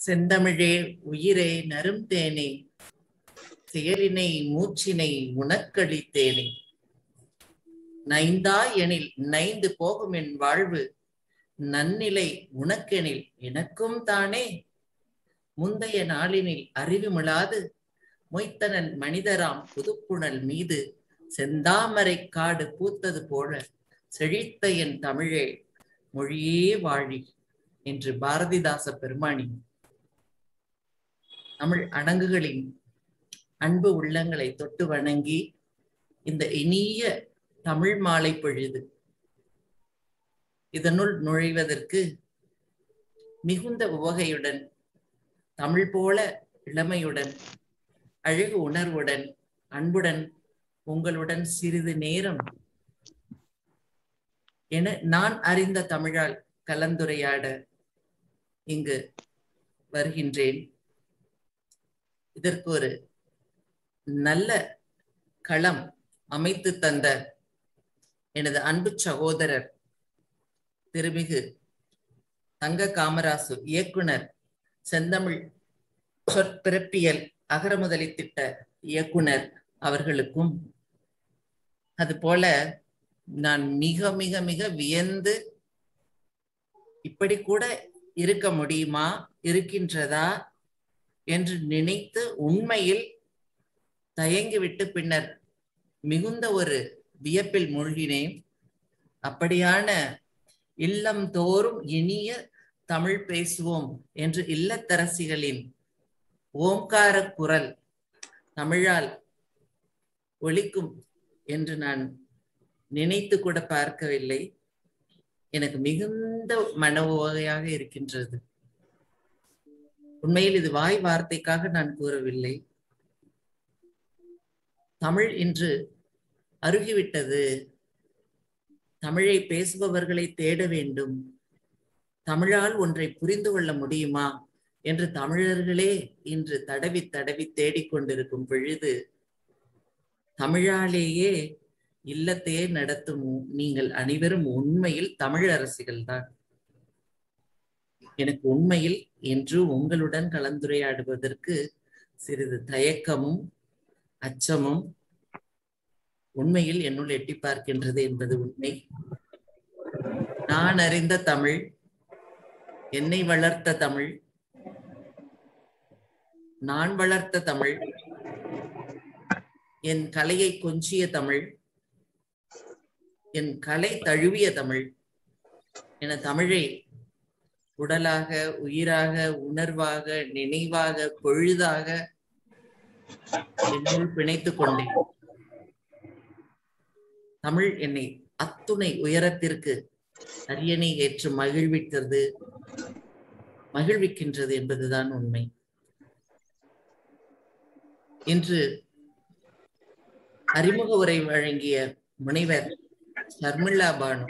செந்தமிழே உயிரே நரும் தேனே செயலினை மூச்சினை உனக்களித்தேனே நைந்தா எனில் நைந்து போகும் என் வாழ்வு நன்னிலை உனக்கெனில் எனக்கும் தானே முந்தைய நாளினில் அறிவுமிழாது மொய்த்தனன் மனிதராம் புதுப்புணல் மீது செந்தாமரை காடு பூத்தது போல செழித்த என் தமிழே மொழியே வாழி என்று பாரதிதாச பெருமானி தமிழ் அணங்குகளின் அன்பு உள்ளங்களை தொட்டு வணங்கி இந்த இனிய தமிழ் மாலை பொழுது இதனுள் நுழைவதற்கு மிகுந்த உவகையுடன் தமிழ் போல இளமையுடன் அழகு உணர்வுடன் அன்புடன் உங்களுடன் சிறிது நேரம் என நான் அறிந்த தமிழால் கலந்துரையாட இங்கு வருகின்றேன் இதற்கு ஒரு நல்ல களம் அமைத்து தந்த எனது அன்பு சகோதரர் திருமிகு தங்க காமராசு இயக்குனர் செந்தமிழ் சொற்பிறப்பியல் அகரமுதலி திட்ட இயக்குனர் அவர்களுக்கும் அதுபோல நான் மிக மிக மிக வியந்து இப்படி கூட இருக்க முடியுமா இருக்கின்றதா என்று நினைத்து உண்மையில் தயங்கிவிட்டு பின்னர் மிகுந்த ஒரு வியப்பில் மூழ்கினேன் அப்படியான இல்லம் தோறும் இனிய தமிழ் பேசுவோம் என்று இல்லத்தரசிகளின் ஓம்கார குரல் தமிழால் ஒழிக்கும் என்று நான் நினைத்து கூட பார்க்கவில்லை எனக்கு மிகுந்த மன உவகையாக இருக்கின்றது உண்மையில் இது வாய் வார்த்தைக்காக நான் கூறவில்லை தமிழ் இன்று அருகிவிட்டது தமிழை பேசுபவர்களை தேட வேண்டும் தமிழால் ஒன்றை புரிந்து கொள்ள முடியுமா என்று தமிழர்களே இன்று தடவி தடவி தேடிக்கொண்டிருக்கும் பொழுது தமிழாலேயே இல்லத்தையே நடத்தும் நீங்கள் அனைவரும் உண்மையில் தமிழ் அரசிகள் தான் எனக்கு உண்மையில் என்று உங்களுடன் கலந்துரையாடுவதற்கு சிறிது தயக்கமும் அச்சமும் உண்மையில் என்னுள் எட்டி பார்க்கின்றது என்பது உண்மை நான் அறிந்த தமிழ் என்னை வளர்த்த தமிழ் நான் வளர்த்த தமிழ் என் கலையை கொஞ்சிய தமிழ் என் கலை தழுவிய தமிழ் என தமிழை உடலாக உயிராக உணர்வாக நினைவாக பொழுதாக என்னுள் பிணைத்துக் கொண்டேன் தமிழ் என்னை அத்துணை உயரத்திற்கு அரியணை ஏற்று மகிழ்விக்கிறது மகிழ்விக்கின்றது என்பதுதான் உண்மை இன்று அறிமுக உரை வழங்கிய முனைவர் ஷர்மிளா பானு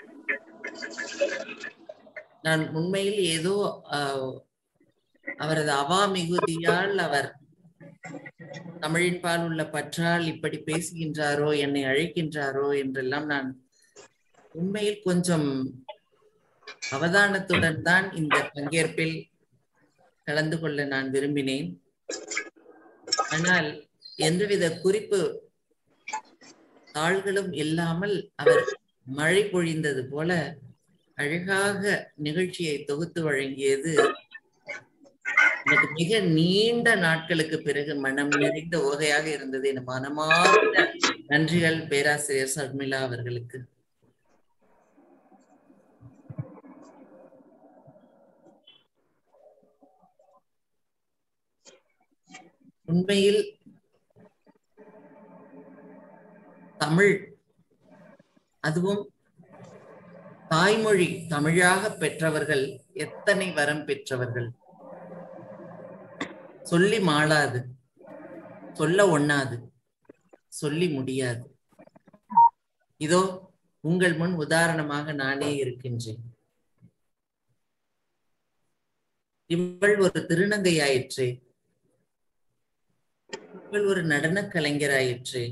நான் உண்மையில் ஏதோ அவரது அவா மிகுதியால் அவர் தமிழின் பால் உள்ள பற்றால் இப்படி பேசுகின்றாரோ என்னை அழைக்கின்றாரோ என்றெல்லாம் நான் உண்மையில் கொஞ்சம் அவதானத்துடன் தான் இந்த பங்கேற்பில் கலந்து கொள்ள நான் விரும்பினேன் ஆனால் எந்தவித குறிப்பு தாள்களும் இல்லாமல் அவர் மழை பொழிந்தது போல அழகாக நிகழ்ச்சியை தொகுத்து வழங்கியது எனக்கு மிக நீண்ட நாட்களுக்கு பிறகு மனம் நிறைந்த ஓகையாக இருந்தது என மனமார்ந்த நன்றிகள் பேராசிரியர் சர்மிளா அவர்களுக்கு உண்மையில் தமிழ் அதுவும் தாய்மொழி தமிழாக பெற்றவர்கள் எத்தனை வரம் பெற்றவர்கள் சொல்லி மாளாது சொல்ல ஒண்ணாது சொல்லி முடியாது இதோ உங்கள் முன் உதாரணமாக நானே இருக்கின்றேன் இவள் ஒரு திருநங்கையாயிற்றே இவள் ஒரு நடன கலைஞராயிற்றே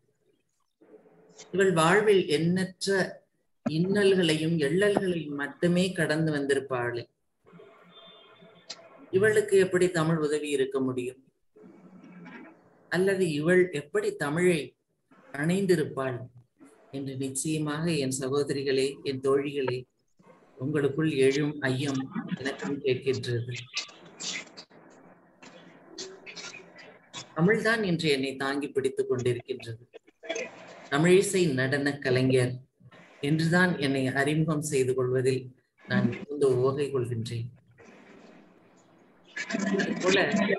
இவள் வாழ்வில் எண்ணற்ற இன்னல்களையும் எள்ளல்களையும் மட்டுமே கடந்து வந்திருப்பாளே இவளுக்கு எப்படி தமிழ் உதவி இருக்க முடியும் அல்லது இவள் எப்படி தமிழை அணைந்திருப்பாள் என்று நிச்சயமாக என் சகோதரிகளே என் தோழிகளே உங்களுக்குள் எழும் ஐயம் எனக்கும் கேட்கின்றது தமிழ்தான் இன்று என்னை தாங்கி பிடித்துக் கொண்டிருக்கின்றது தமிழிசை நடன கலைஞர் என்றுதான் என்னை அறிமுகம் செய்து கொள்வதில் நான் மிகுந்த ஓகை கொள்கின்றேன் போல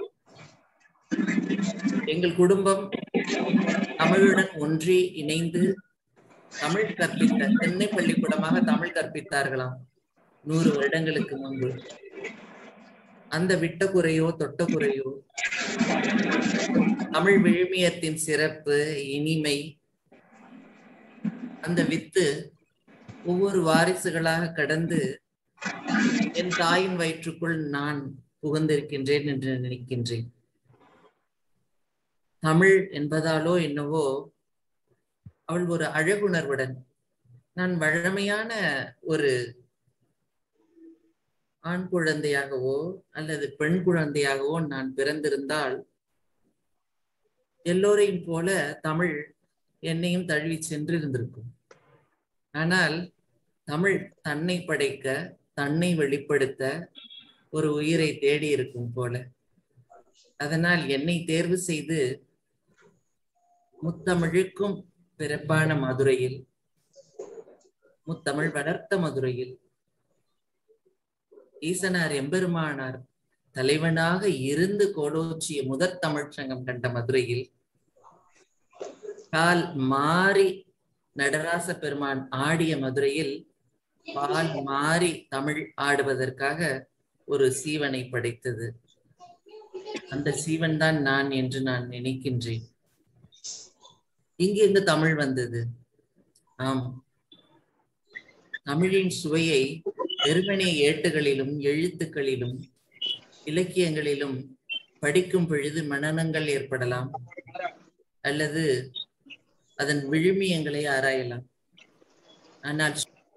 எங்கள் குடும்பம் தமிழுடன் ஒன்றி இணைந்து தமிழ் கற்பித்த சென்னை பள்ளிக்கூடமாக தமிழ் கற்பித்தார்களாம் நூறு வருடங்களுக்கு முன்பு அந்த விட்ட குறையோ தொட்ட குறையோ தமிழ் விழுமியத்தின் சிறப்பு இனிமை அந்த வித்து ஒவ்வொரு வாரிசுகளாக கடந்து என் தாயின் வயிற்றுக்குள் நான் புகுந்திருக்கின்றேன் என்று நினைக்கின்றேன் தமிழ் என்பதாலோ என்னவோ அவள் ஒரு அழகுணர்வுடன் நான் வழமையான ஒரு ஆண் குழந்தையாகவோ அல்லது பெண் குழந்தையாகவோ நான் பிறந்திருந்தால் எல்லோரையும் போல தமிழ் என்னையும் தழுவி சென்றிருந்திருக்கும் ஆனால் தமிழ் தன்னை படைக்க தன்னை வெளிப்படுத்த ஒரு உயிரை தேடி இருக்கும் போல அதனால் என்னை தேர்வு செய்து முத்தமிழுக்கும் பிறப்பான மதுரையில் முத்தமிழ் வளர்த்த மதுரையில் ஈசனார் எம்பெருமானார் தலைவனாக இருந்து கோலோச்சிய முதற் தமிழ் சங்கம் கண்ட மதுரையில் கால் மாறி நடராச பெருமான் ஆடிய மதுரையில் பால் மாறி தமிழ் ஆடுவதற்காக ஒரு சீவனை படைத்தது அந்த சீவன் தான் நான் என்று நான் நினைக்கின்றேன் இங்கு எங்கு தமிழ் வந்தது ஆம் தமிழின் சுவையை வெறுமனே ஏட்டுகளிலும் எழுத்துக்களிலும் இலக்கியங்களிலும் படிக்கும் பொழுது மனநங்கள் ஏற்படலாம் அல்லது அதன் விழுமியங்களை ஆராயலாம் ஆனால்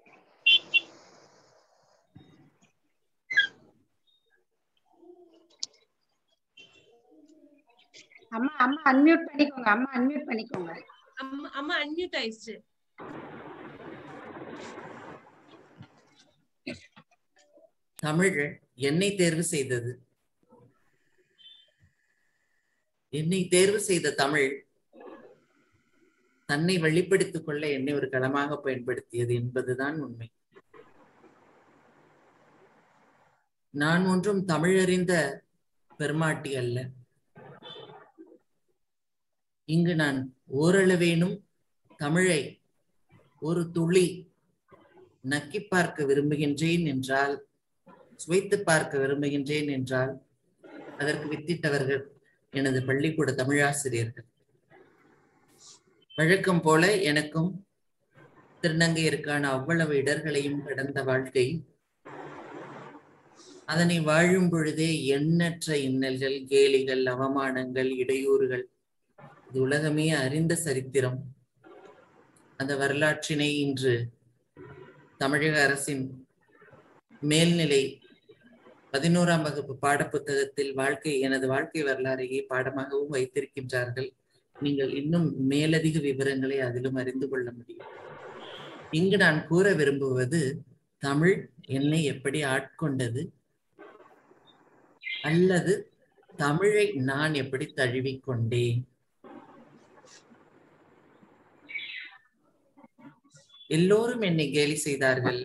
அம்மா அம்மா அன்மியூட் பண்ணிக்கோங்க அம்மா அன்மியூட் பண்ணிக்கோங்க அம்மா அம்மா அன்மியூட் ஆயிடுச்சு தமிழ் என்னை தேர்வு செய்தது என்னை தேர்வு செய்த தமிழ் தன்னை வெளிப்படுத்திக் கொள்ள என்னை ஒரு களமாக பயன்படுத்தியது என்பதுதான் உண்மை நான் ஒன்றும் தமிழறிந்த பெருமாட்டி அல்ல இங்கு நான் ஓரளவேனும் தமிழை ஒரு துளி நக்கி பார்க்க விரும்புகின்றேன் என்றால் சுவைத்து பார்க்க விரும்புகின்றேன் என்றால் அதற்கு வித்திட்டவர்கள் எனது பள்ளிக்கூட தமிழாசிரியர்கள் வழக்கம் போல எனக்கும் திருநங்கையருக்கான அவ்வளவு இடர்களையும் கடந்த வாழ்க்கை அதனை வாழும் பொழுதே எண்ணற்ற இன்னல்கள் கேலிகள் அவமானங்கள் இடையூறுகள் இது உலகமே அறிந்த சரித்திரம் அந்த வரலாற்றினை இன்று தமிழக அரசின் மேல்நிலை பதினோராம் வகுப்பு பாடப்புத்தகத்தில் வாழ்க்கை எனது வாழ்க்கை வரலாறையே பாடமாகவும் வைத்திருக்கின்றார்கள் நீங்கள் இன்னும் மேலதிக விவரங்களை அதிலும் அறிந்து கொள்ள முடியும் இங்கு நான் கூற விரும்புவது தமிழ் என்னை எப்படி ஆட்கொண்டது அல்லது தமிழை நான் எப்படி தழுவிக்கொண்டேன் எல்லோரும் என்னை கேலி செய்தார்கள்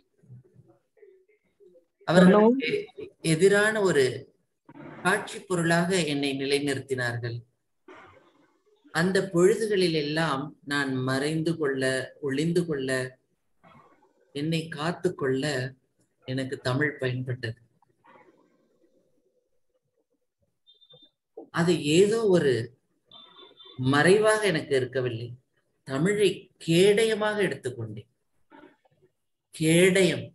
அவர்களுக்கு எதிரான ஒரு காட்சி பொருளாக என்னை நிலைநிறுத்தினார்கள் அந்த பொழுதுகளில் எல்லாம் நான் மறைந்து கொள்ள ஒளிந்து கொள்ள என்னை காத்து கொள்ள எனக்கு தமிழ் பயன்பட்டது அது ஏதோ ஒரு மறைவாக எனக்கு இருக்கவில்லை தமிழை கேடயமாக எடுத்துக்கொண்டேன் கேடயம்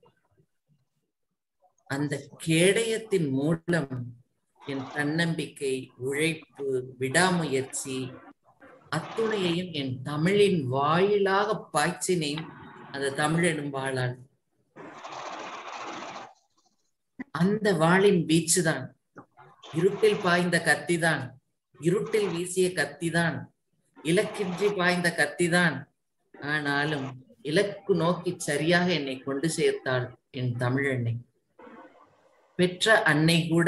அந்த கேடயத்தின் மூலம் என் தன்னம்பிக்கை உழைப்பு விடாமுயற்சி அத்துணையையும் என் தமிழின் வாயிலாக பாய்ச்சினேன் அந்த தமிழெனும் வாழால் அந்த வாளின் வீச்சுதான் இருட்டில் பாய்ந்த கத்திதான் இருட்டில் வீசிய கத்திதான் இலக்கின்றி பாய்ந்த கத்திதான் ஆனாலும் இலக்கு நோக்கி சரியாக என்னை கொண்டு சேர்த்தாள் என் தமிழன்னை பெற்ற அன்னை கூட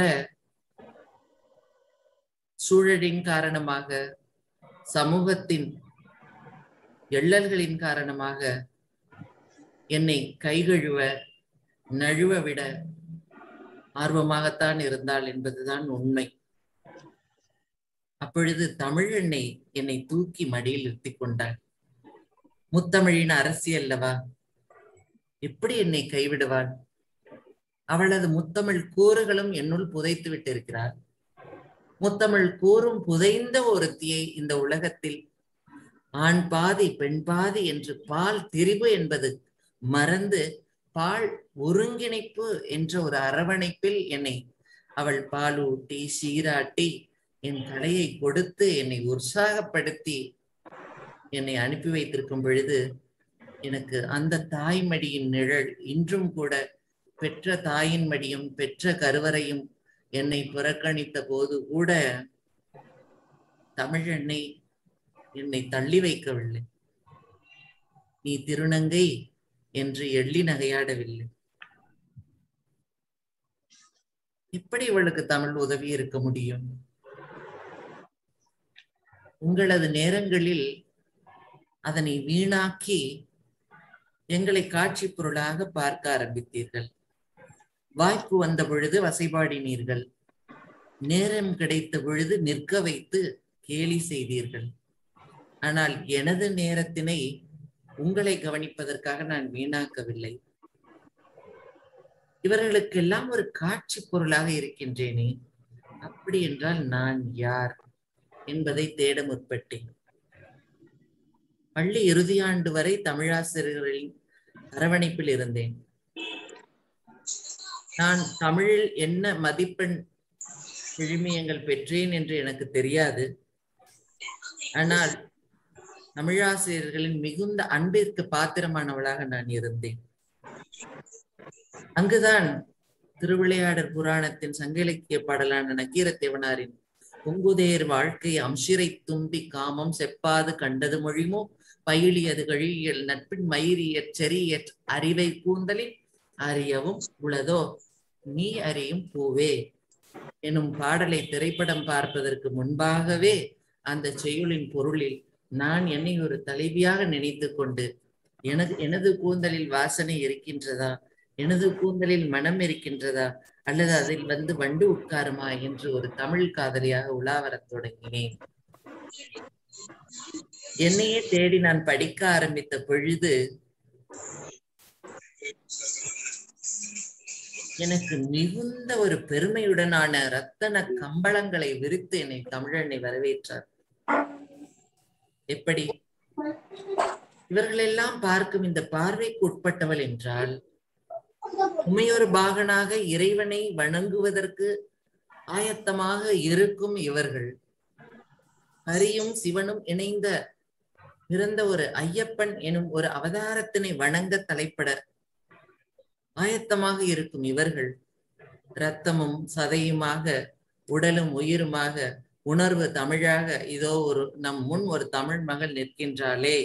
சூழலின் காரணமாக சமூகத்தின் எள்ளல்களின் காரணமாக என்னை கைகழுவ நழுவ விட ஆர்வமாகத்தான் இருந்தாள் என்பதுதான் உண்மை அப்பொழுது தமிழெண்ணை என்னை தூக்கி மடியில் நிறுத்தி கொண்டாள் முத்தமிழின் அரசி அல்லவா எப்படி என்னை கைவிடுவாள் அவளது முத்தமிழ் கூறுகளும் என்னுள் புதைத்து விட்டிருக்கிறாள் முத்தமிழ் கூறும் புதைந்த ஒருத்தியை இந்த உலகத்தில் ஆண் பாதி பெண் பாதி என்று பால் திரிவு என்பது மறந்து பால் ஒருங்கிணைப்பு என்ற ஒரு அரவணைப்பில் என்னை அவள் பாலூட்டி சீராட்டி என் தலையை கொடுத்து என்னை உற்சாகப்படுத்தி என்னை அனுப்பி வைத்திருக்கும் பொழுது எனக்கு அந்த தாய்மடியின் நிழல் இன்றும் கூட பெற்ற தாயின் மடியும் பெற்ற கருவறையும் என்னை புறக்கணித்த போது கூட தமிழெண்ணை என்னை தள்ளி வைக்கவில்லை நீ திருநங்கை என்று எள்ளி நகையாடவில்லை எப்படி இவளுக்கு தமிழ் உதவி இருக்க முடியும் உங்களது நேரங்களில் அதனை வீணாக்கி எங்களை காட்சி பொருளாக பார்க்க ஆரம்பித்தீர்கள் வாய்ப்பு வந்த பொழுது வசைபாடினீர்கள் நேரம் கிடைத்த பொழுது நிற்க வைத்து கேலி செய்தீர்கள் ஆனால் எனது நேரத்தினை உங்களை கவனிப்பதற்காக நான் வீணாக்கவில்லை இவர்களுக்கெல்லாம் ஒரு காட்சி பொருளாக இருக்கின்றேனே அப்படி என்றால் நான் யார் என்பதை தேட முற்பட்டேன் பள்ளி இறுதியாண்டு வரை தமிழாசிரியர்களின் அரவணைப்பில் இருந்தேன் நான் தமிழில் என்ன மதிப்பெண் விழுமியங்கள் பெற்றேன் என்று எனக்கு தெரியாது ஆனால் தமிழாசிரியர்களின் மிகுந்த அன்பிற்கு பாத்திரமானவளாக நான் இருந்தேன் அங்குதான் திருவிளையாடற் புராணத்தின் சங்க இலக்கிய பாடலான நக்கீரத்தேவனாரின் பொங்குதேர் வாழ்க்கை அம்சிரை தும்பி காமம் செப்பாது கண்டது மொழிமோ பயிலியது கழியல் நட்பின் மயிரியற் செறியற் அறிவை கூந்தலில் அறியவும் உளதோ நீ அறியும் பூவே எனும் பாடலை திரைப்படம் பார்ப்பதற்கு முன்பாகவே அந்த செய்யுளின் பொருளில் நான் என்னை ஒரு தலைவியாக நினைத்து கொண்டு எனது எனது கூந்தலில் வாசனை இருக்கின்றதா எனது கூந்தலில் மனம் இருக்கின்றதா அல்லது அதில் வந்து வண்டு உட்காருமா என்று ஒரு தமிழ் காதலியாக உலாவரத் தொடங்கினேன் என்னையே தேடி நான் படிக்க ஆரம்பித்த பொழுது எனக்கு மிகுந்த ஒரு பெருமையுடனான ரத்தன கம்பளங்களை விரித்து என்னை தமிழனை வரவேற்றார் எப்படி இவர்களெல்லாம் பார்க்கும் இந்த பார்வைக்கு உட்பட்டவள் என்றால் உமையொரு பாகனாக இறைவனை வணங்குவதற்கு ஆயத்தமாக இருக்கும் இவர்கள் ஹரியும் சிவனும் இணைந்த பிறந்த ஒரு ஐயப்பன் எனும் ஒரு அவதாரத்தினை வணங்க தலைப்பட ஆயத்தமாக இருக்கும் இவர்கள் இரத்தமும் சதையுமாக உடலும் உயிருமாக உணர்வு தமிழாக இதோ ஒரு நம் முன் ஒரு தமிழ் மகள் நிற்கின்றாளே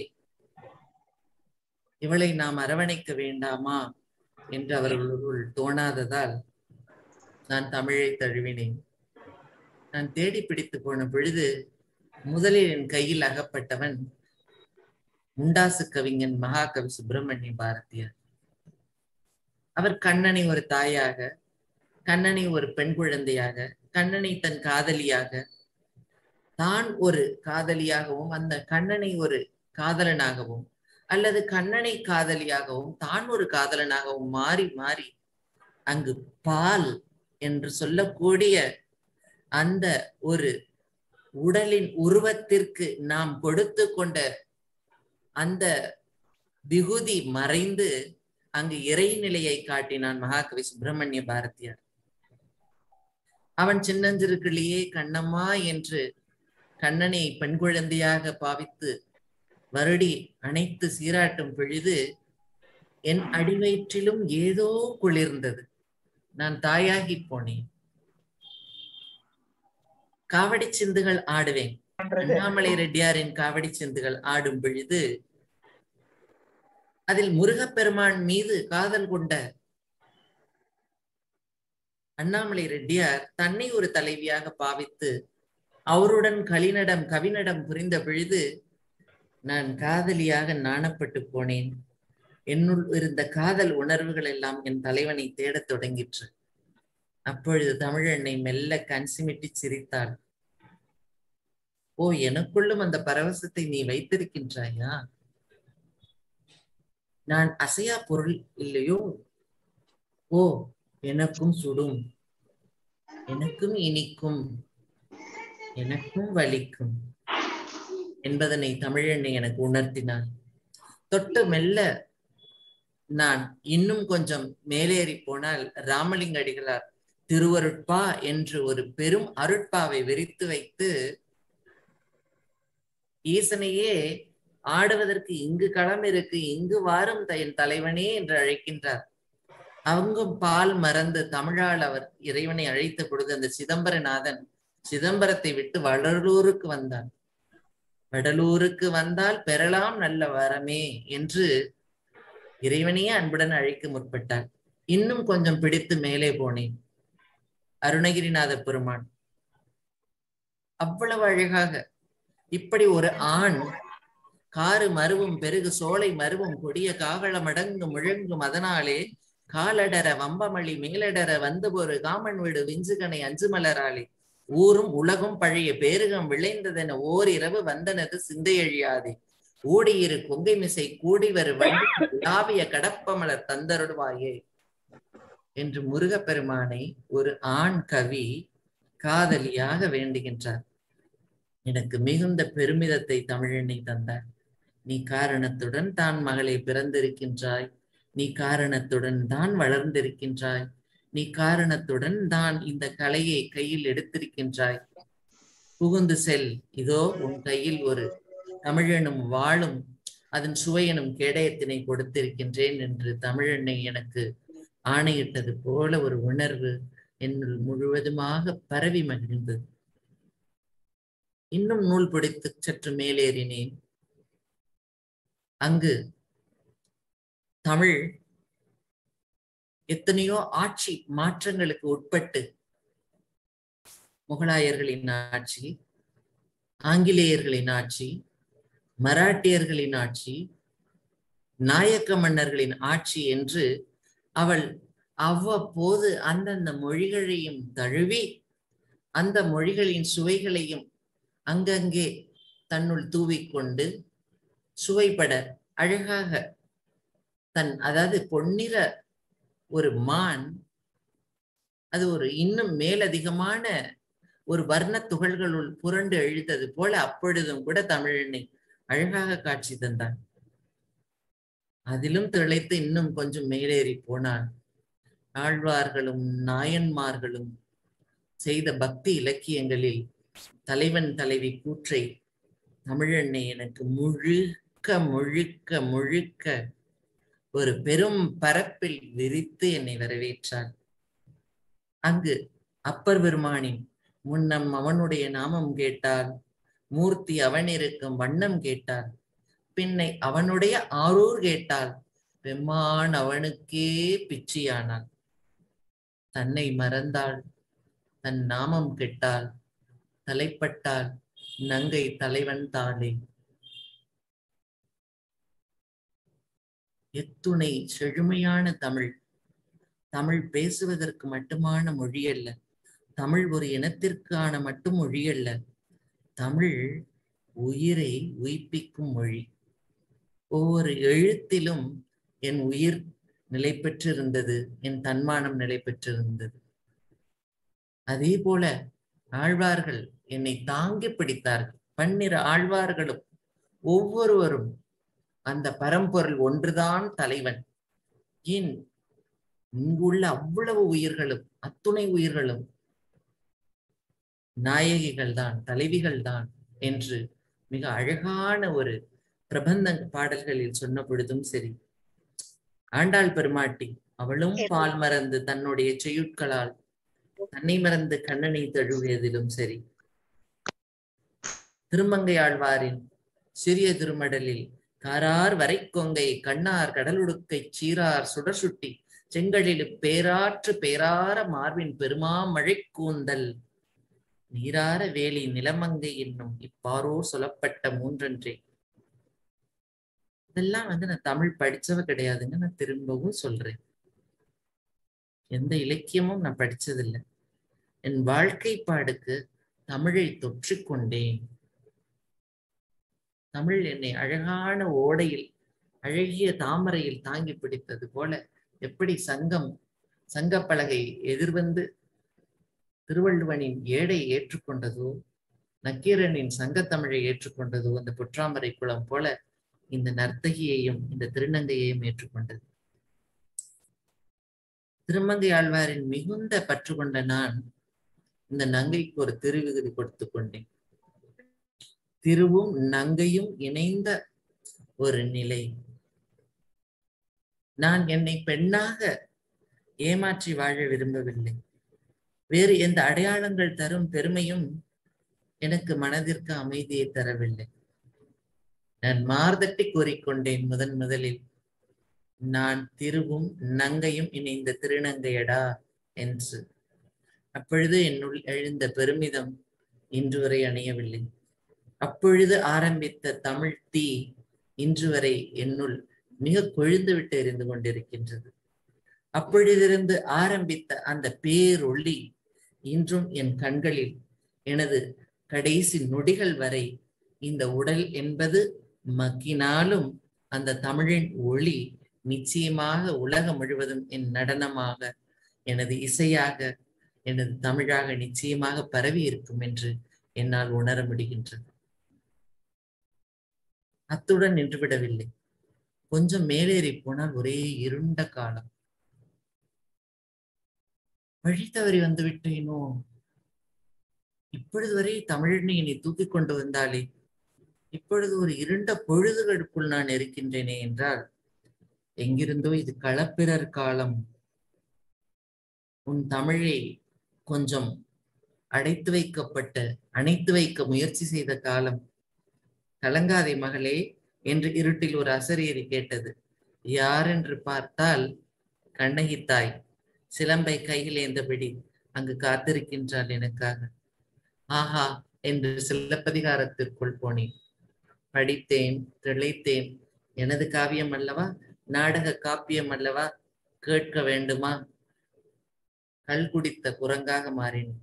இவளை நாம் அரவணைக்க வேண்டாமா என்று அவர்களுக்குள் தோணாததால் நான் தமிழை தழுவினேன் நான் தேடி பிடித்து போன பொழுது முதலில் என் கையில் அகப்பட்டவன் முண்டாசு கவிஞன் மகாகவி சுப்பிரமணிய பாரதியார் அவர் கண்ணனை ஒரு தாயாக கண்ணனை ஒரு பெண் குழந்தையாக கண்ணனை தன் காதலியாக தான் ஒரு காதலியாகவும் அந்த கண்ணனை ஒரு காதலனாகவும் அல்லது கண்ணனை காதலியாகவும் தான் ஒரு காதலனாகவும் மாறி மாறி அங்கு பால் என்று சொல்லக்கூடிய அந்த ஒரு உடலின் உருவத்திற்கு நாம் கொடுத்து கொண்ட அந்த விகுதி மறைந்து அங்கு இறைநிலையை காட்டினான் மகாகவி சுப்பிரமணிய பாரதியார் அவன் சின்னஞ்சிறுக்கிளியே கண்ணம்மா என்று கண்ணனை பெண் குழந்தையாக பாவித்து வருடி அணைத்து சீராட்டும் பொழுது என் அடிவயிற்றிலும் ஏதோ குளிர்ந்தது நான் தாயாகி போனேன் காவடி சிந்துகள் ஆடுவேன் அண்ணாமலை ரெட்டியாரின் காவடி சிந்துகள் ஆடும் பொழுது அதில் முருகப்பெருமான் மீது காதல் கொண்ட அண்ணாமலை ரெட்டியார் தன்னை ஒரு தலைவியாக பாவித்து அவருடன் கலிநடம் கவிநடம் புரிந்த பொழுது நான் காதலியாக நாணப்பட்டு போனேன் என்னுள் இருந்த காதல் உணர்வுகள் எல்லாம் என் தலைவனை தேடத் தொடங்கிற்று அப்பொழுது தமிழெண்ணை மெல்ல கன்சிமிட்டி சிரித்தாள் ஓ எனக்குள்ளும் அந்த பரவசத்தை நீ வைத்திருக்கின்றாயா நான் அசையா பொருள் இல்லையோ ஓ எனக்கும் சுடும் எனக்கும் இனிக்கும் எனக்கும் வலிக்கும் என்பதனை தமிழெண்ணை எனக்கு உணர்த்தினார் தொட்டு மெல்ல நான் இன்னும் கொஞ்சம் மேலேறி போனால் ராமலிங்க அடிகளார் திருவருட்பா என்று ஒரு பெரும் அருட்பாவை விரித்து வைத்து ஈசனையே ஆடுவதற்கு இங்கு களம் இருக்கு இங்கு வாரும் என் தலைவனே என்று அழைக்கின்றார் அங்கும் பால் மறந்து தமிழால் அவர் இறைவனை அழைத்த பொழுது அந்த சிதம்பரநாதன் சிதம்பரத்தை விட்டு வடலூருக்கு வந்தான் வடலூருக்கு வந்தால் பெறலாம் நல்ல வரமே என்று இறைவனையே அன்புடன் அழைக்க முற்பட்டார் இன்னும் கொஞ்சம் பிடித்து மேலே போனேன் அருணகிரிநாத பெருமான் அவ்வளவு அழகாக இப்படி ஒரு ஆண் காரு மருவும் பெருகு சோலை மருவும் கொடிய காவள மடங்கு முழங்கும் அதனாலே காலடர வம்பமளி மேலடர வந்து ஒரு காமன் வீடு விஞ்சுகனை அஞ்சு மலராளே ஊரும் உலகும் பழைய பேருகம் விளைந்ததென ஓரிரவு வந்தனது சிந்தையழியாதே ஓடியிரு கொங்கை மிசை கூடி வரு வண்டிய கடப்பமலர் தந்தருடுவாயே என்று முருகப்பெருமானை ஒரு ஆண் கவி காதலியாக வேண்டுகின்றார் எனக்கு மிகுந்த பெருமிதத்தை தமிழெண்ணை தந்தார் நீ காரணத்துடன் தான் மகளை பிறந்திருக்கின்றாய் நீ காரணத்துடன் தான் வளர்ந்திருக்கின்றாய் நீ காரணத்துடன் தான் இந்த கலையை கையில் எடுத்திருக்கின்றாய் புகுந்து செல் இதோ உன் கையில் ஒரு தமிழெனும் வாழும் அதன் சுவையெனும் கேடயத்தினை கொடுத்திருக்கின்றேன் என்று தமிழெண்ணை எனக்கு ஆணையிட்டது போல ஒரு உணர்வு என்னுள் முழுவதுமாக பரவி மகிழ்ந்தது இன்னும் நூல் பிடித்து சற்று மேலேறினேன் அங்கு தமிழ் எத்தனையோ ஆட்சி மாற்றங்களுக்கு உட்பட்டு முகலாயர்களின் ஆட்சி ஆங்கிலேயர்களின் ஆட்சி மராட்டியர்களின் ஆட்சி நாயக்க மன்னர்களின் ஆட்சி என்று அவள் அவ்வப்போது அந்தந்த மொழிகளையும் தழுவி அந்த மொழிகளின் சுவைகளையும் அங்கங்கே தன்னுள் தூவிக்கொண்டு சுவைப்பட அழகாக தன் அதாவது பொன்னிற ஒரு மான் அது ஒரு இன்னும் மேலதிகமான ஒரு வர்ண துகள்களுள் புரண்டு எழுத்தது போல அப்பொழுதும் கூட தமிழனை அழகாக காட்சி தந்தான் அதிலும் திளைத்து இன்னும் கொஞ்சம் மேலேறி போனான் ஆழ்வார்களும் நாயன்மார்களும் செய்த பக்தி இலக்கியங்களில் தலைவன் தலைவி கூற்றை தமிழெண்ணை எனக்கு முழுக்க முழுக்க முழுக்க ஒரு பெரும் பரப்பில் விரித்து என்னை வரவேற்றார் அங்கு அப்பர் பெருமானின் முன்னம் அவனுடைய நாமம் கேட்டால் மூர்த்தி அவன் இருக்கும் வண்ணம் கேட்டால் பின்னை அவனுடைய ஆரூர் கேட்டால் பெம்மான் அவனுக்கே பிச்சியானாள் தன்னை மறந்தாள் தன் நாமம் கெட்டால் தலைப்பட்டால் நங்கை தலைவன் தாளே எத்துணை செழுமையான தமிழ் தமிழ் பேசுவதற்கு மட்டுமான மொழி அல்ல தமிழ் ஒரு இனத்திற்கான மட்டும் மொழி அல்ல தமிழ் உயிரை உயிர்ப்பிக்கும் மொழி ஒவ்வொரு எழுத்திலும் என் உயிர் நிலை பெற்றிருந்தது என் தன்மானம் நிலை பெற்றிருந்தது அதே போல ஆழ்வார்கள் என்னை தாங்கி பிடித்தார்கள் பன்னிரு ஆழ்வார்களும் ஒவ்வொருவரும் அந்த பரம்பொருள் ஒன்றுதான் தலைவன் ஏன் இங்குள்ள அவ்வளவு உயிர்களும் அத்துணை உயிர்களும் நாயகிகள் தான் தலைவிகள் தான் என்று மிக அழகான ஒரு பிரபந்த பாடல்களில் சொன்ன பொழுதும் சரி ஆண்டாள் பெருமாட்டி அவளும் பால் மறந்து தன்னுடைய செய்யுட்களால் தன்னை மறந்து கண்ணனை தழுவியதிலும் சரி திருமங்கை ஆழ்வாரின் சிறிய திருமடலில் காரார் வரைக்கொங்கை கண்ணார் கடலுடுக்கை சீரார் சுடர் சுட்டி செங்கழிலு பேராற்று பேரார மார்பின் பெருமாமழை கூந்தல் நீரார வேலி நிலமங்கை என்னும் இப்பாரோர் சொல்லப்பட்ட மூன்றன்றே இதெல்லாம் வந்து நான் தமிழ் படிச்சவ கிடையாதுங்க நான் திரும்பவும் சொல்றேன் எந்த இலக்கியமும் நான் படிச்சதில்லை என் வாழ்க்கை பாடுக்கு தமிழை தொற்றிக்கொண்டேன் தமிழ் என்னை அழகான ஓடையில் அழகிய தாமரையில் தாங்கி பிடித்தது போல எப்படி சங்கம் சங்கப்பலகை எதிர்வந்து திருவள்ளுவனின் ஏடை ஏற்றுக்கொண்டதோ நக்கீரனின் சங்கத்தமிழை ஏற்றுக்கொண்டதோ அந்த பொற்றாமரை குளம் போல இந்த நர்த்தகியையும் இந்த திருநங்கையையும் ஏற்றுக்கொண்டது திருமங்கை ஆழ்வாரின் மிகுந்த பற்று கொண்ட நான் இந்த நங்கைக்கு ஒரு திருவிகுதி கொடுத்து கொண்டேன் திருவும் நங்கையும் இணைந்த ஒரு நிலை நான் என்னை பெண்ணாக ஏமாற்றி வாழ விரும்பவில்லை வேறு எந்த அடையாளங்கள் தரும் பெருமையும் எனக்கு மனதிற்கு அமைதியை தரவில்லை நான் மார்தட்டி கூறிக்கொண்டேன் முதன் முதலில் நான் திருவும் நங்கையும் இணைந்த திருநங்கையடா என்று அப்பொழுது என்னுள் எழுந்த பெருமிதம் இன்று வரை அணையவில்லை அப்பொழுது ஆரம்பித்த தமிழ் தீ இன்று வரை என்னுள் மிக கொழுந்து விட்டு எரிந்து கொண்டிருக்கின்றது அப்பொழுதிருந்து ஆரம்பித்த அந்த பேரொளி இன்றும் என் கண்களில் எனது கடைசி நொடிகள் வரை இந்த உடல் என்பது மக்கினாலும் அந்த தமிழின் ஒளி நிச்சயமாக உலகம் முழுவதும் என் நடனமாக எனது இசையாக எனது தமிழாக நிச்சயமாக பரவி இருக்கும் என்று என்னால் உணர முடிகின்றது அத்துடன் நின்றுவிடவில்லை கொஞ்சம் மேலேறி போனால் ஒரே இருண்ட காலம் வழி தவறி வந்து விட்டேனோ இப்பொழுது வரை தமிழனை என்னை தூக்கி கொண்டு வந்தாலே இப்பொழுது ஒரு இருண்ட பொழுதுகளுக்குள் நான் இருக்கின்றேனே என்றால் எங்கிருந்தோ இது களப்பிரர் காலம் உன் தமிழை கொஞ்சம் அடைத்து வைக்கப்பட்ட அணைத்து வைக்க முயற்சி செய்த காலம் கலங்காதே மகளே என்று இருட்டில் ஒரு அசரியரி கேட்டது யார் என்று பார்த்தால் கண்ணகி தாய் சிலம்பை கையில் ஏந்தபடி அங்கு காத்திருக்கின்றாள் எனக்காக ஆஹா என்று சிலப்பதிகாரத்திற்குள் போனேன் படித்தேன் திளைத்தேன் எனது காவியம் அல்லவா நாடக காப்பியம் அல்லவா கேட்க வேண்டுமா கல் குடித்த குரங்காக மாறினேன்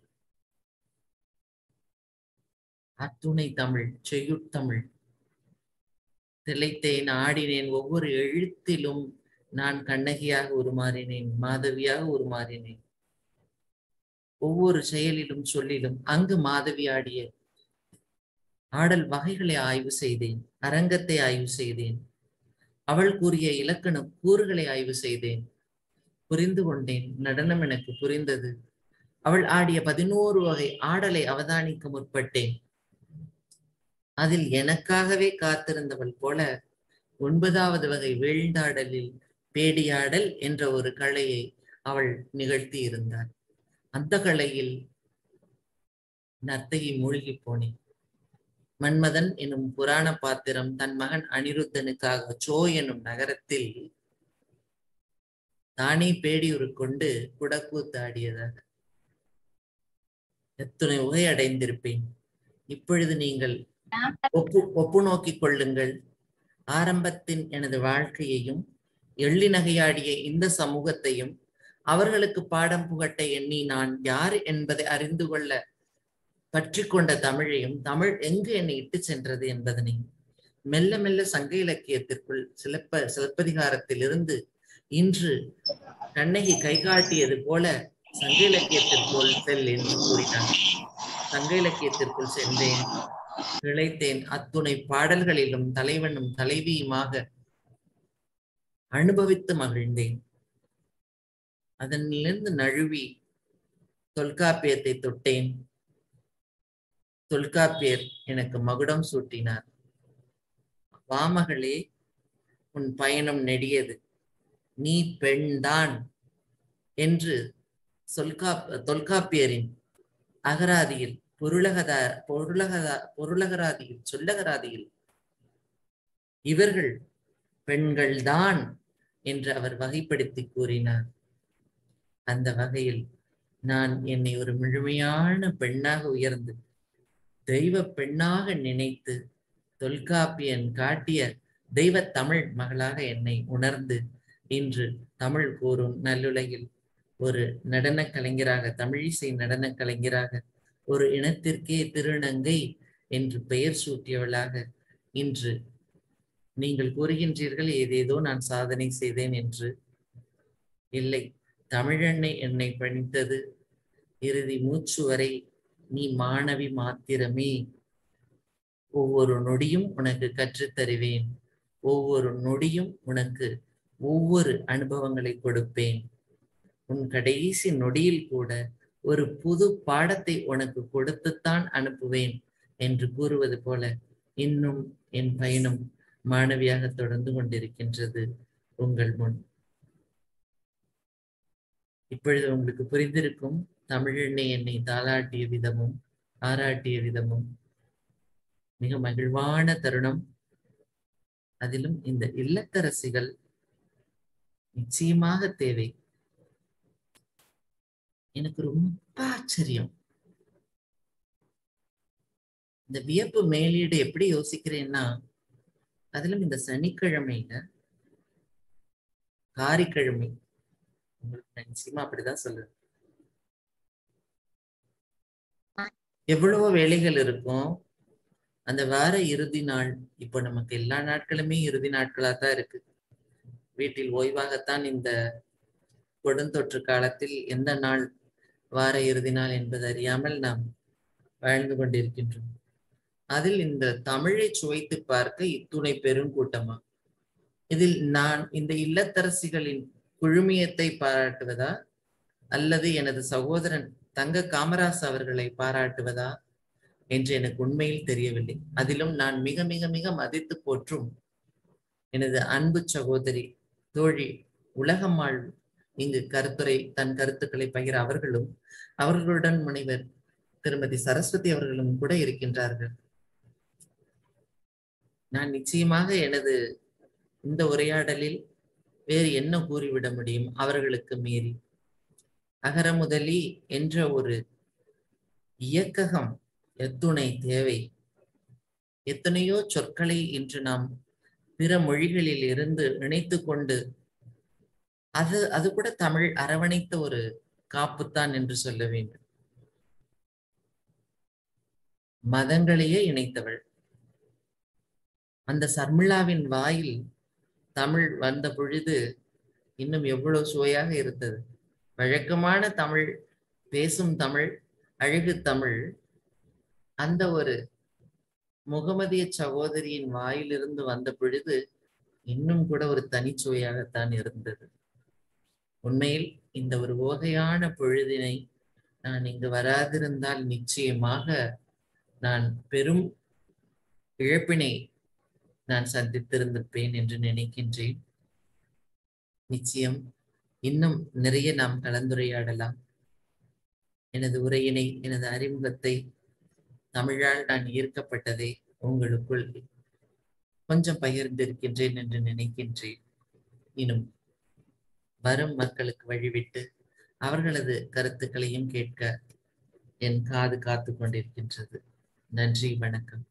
அத்துணை தமிழ் செய்யுட்தமிழ் திளைத்தேன் ஆடினேன் ஒவ்வொரு எழுத்திலும் நான் கண்ணகியாக உருமாறினேன் மாதவியாக உருமாறினேன் ஒவ்வொரு செயலிலும் சொல்லிலும் அங்கு மாதவி ஆடிய ஆடல் வகைகளை ஆய்வு செய்தேன் அரங்கத்தை ஆய்வு செய்தேன் அவள் கூறிய இலக்கண கூறுகளை ஆய்வு செய்தேன் புரிந்து கொண்டேன் நடனம் எனக்கு புரிந்தது அவள் ஆடிய பதினோரு வகை ஆடலை அவதானிக்க முற்பட்டேன் அதில் எனக்காகவே காத்திருந்தவள் போல ஒன்பதாவது வகை வீழ்ந்தாடலில் பேடியாடல் என்ற ஒரு கலையை அவள் நிகழ்த்தி இருந்தாள் அந்த கலையில் நர்த்தகி மூழ்கி போனேன் மன்மதன் எனும் புராண பாத்திரம் தன் மகன் அனிருத்தனுக்காக சோ எனும் நகரத்தில் தானே பேடியுரு கொண்டு குடக்கூத்தாடியதாக எத்துணை உகை அடைந்திருப்பேன் இப்பொழுது நீங்கள் ஒப்பு ஒப்பு நோக்கிக் கொள்ளுங்கள் ஆரம்பத்தின் எனது வாழ்க்கையையும் எள்ளி நகையாடிய இந்த சமூகத்தையும் அவர்களுக்கு பாடம் புகட்ட எண்ணி நான் யார் என்பதை அறிந்து கொள்ள பற்றி கொண்ட தமிழையும் தமிழ் எங்கு என்னை இட்டு சென்றது என்பதனை மெல்ல மெல்ல சங்க இலக்கியத்திற்குள் சிலப்ப சிலப்பதிகாரத்திலிருந்து இன்று கண்ணகி கை காட்டியது போல சங்க இலக்கியத்திற்குள் செல் என்று கூறினார் சங்க இலக்கியத்திற்குள் சென்றேன் இழைத்தேன் அத்துணை பாடல்களிலும் தலைவனும் தலைவியுமாக அனுபவித்து மகிழ்ந்தேன் அதனிலிருந்து நழுவி தொல்காப்பியத்தை தொட்டேன் தொல்காப்பியர் எனக்கு மகுடம் சூட்டினார் வாமகளே உன் பயணம் நெடியது நீ பெண்தான் என்று சொல்கா தொல்காப்பியரின் அகராதியில் பொருளகதா பொருளகதா பொருளகராதியில் சொல்லகராதியில் இவர்கள் பெண்கள்தான் என்று அவர் வகைப்படுத்தி கூறினார் அந்த வகையில் நான் என்னை ஒரு முழுமையான பெண்ணாக உயர்ந்து தெய்வ பெண்ணாக நினைத்து தொல்காப்பியன் காட்டிய தெய்வ தமிழ் மகளாக என்னை உணர்ந்து இன்று தமிழ் கூறும் நல்லுலகில் ஒரு நடன கலைஞராக தமிழிசை நடன கலைஞராக ஒரு இனத்திற்கே திருநங்கை என்று பெயர் சூட்டியவளாக இன்று நீங்கள் கூறுகின்றீர்கள் ஏதேதோ நான் சாதனை செய்தேன் என்று இல்லை தமிழெண்ணை என்னை பணித்தது இறுதி மூச்சு வரை நீ மாணவி மாத்திரமே ஒவ்வொரு நொடியும் உனக்கு கற்றுத்தருவேன் ஒவ்வொரு நொடியும் உனக்கு ஒவ்வொரு அனுபவங்களை கொடுப்பேன் உன் கடைசி நொடியில் கூட ஒரு புது பாடத்தை உனக்கு கொடுத்துத்தான் அனுப்புவேன் என்று கூறுவது போல இன்னும் என் பயணம் மாணவியாக தொடர்ந்து கொண்டிருக்கின்றது உங்கள் முன் இப்பொழுது உங்களுக்கு புரிந்திருக்கும் தமிழெண்ணை என்னை தாளாட்டிய விதமும் பாராட்டிய விதமும் மிக மகிழ்வான தருணம் அதிலும் இந்த இல்லத்தரசிகள் நிச்சயமாக தேவை எனக்கு ரொம்ப ஆச்சரியம் இந்த வியப்பு மேலீடு எப்படி யோசிக்கிறேன்னா அதிலும் இந்த சனிக்கிழமையில காரிக்கிழமை உங்களுக்கு நிச்சயமா அப்படிதான் சொல்லுது எவ்வளவோ வேலைகள் இருக்கும் அந்த வார இறுதி நாள் இப்போ நமக்கு எல்லா நாட்களுமே இறுதி நாட்களா தான் இருக்கு வீட்டில் ஓய்வாகத்தான் இந்த கொடுந்தொற்று காலத்தில் எந்த நாள் வார இறுதி நாள் என்பது அறியாமல் நாம் வாழ்ந்து கொண்டிருக்கின்றோம் அதில் இந்த தமிழை சுவைத்து பார்க்க இத்துணை பெருங்கூட்டமா இதில் நான் இந்த இல்லத்தரசிகளின் குழுமியத்தை பாராட்டுவதா அல்லது எனது சகோதரன் தங்க காமராஸ் அவர்களை பாராட்டுவதா என்று எனக்கு உண்மையில் தெரியவில்லை அதிலும் நான் மிக மிக மிக மதித்து போற்றும் எனது அன்பு சகோதரி தோழி உலகம்மாள் இங்கு கருத்துரை தன் கருத்துக்களை பகிர அவர்களும் அவர்களுடன் முனைவர் திருமதி சரஸ்வதி அவர்களும் கூட இருக்கின்றார்கள் நான் நிச்சயமாக எனது இந்த உரையாடலில் வேறு என்ன கூறிவிட முடியும் அவர்களுக்கு மீறி அகர முதலி என்ற ஒரு இயக்ககம் எத்துணை தேவை எத்தனையோ சொற்களை இன்று நாம் பிற மொழிகளில் இருந்து இணைத்து கொண்டு அது அது கூட தமிழ் அரவணைத்த ஒரு காப்புத்தான் என்று சொல்ல வேண்டும் மதங்களையே இணைத்தவள் அந்த சர்மிளாவின் வாயில் தமிழ் வந்த பொழுது இன்னும் எவ்வளவு சுவையாக இருந்தது வழக்கமான தமிழ் பேசும் தமிழ் அழகு தமிழ் அந்த ஒரு முகமதிய சகோதரியின் வாயிலிருந்து வந்த பொழுது இன்னும் கூட ஒரு தனிச்சுவையாகத்தான் இருந்தது உண்மையில் இந்த ஒரு ஓகையான பொழுதினை நான் இங்கு வராதிருந்தால் நிச்சயமாக நான் பெரும் இழப்பினை நான் சந்தித்திருந்திருப்பேன் என்று நினைக்கின்றேன் நிச்சயம் இன்னும் நிறைய நாம் கலந்துரையாடலாம் எனது உரையினை எனது அறிமுகத்தை தமிழால் நான் ஈர்க்கப்பட்டதை உங்களுக்குள் கொஞ்சம் பகிர்ந்திருக்கின்றேன் என்று நினைக்கின்றேன் இன்னும் வரும் மக்களுக்கு வழிவிட்டு அவர்களது கருத்துக்களையும் கேட்க என் காது காத்து கொண்டிருக்கின்றது நன்றி வணக்கம்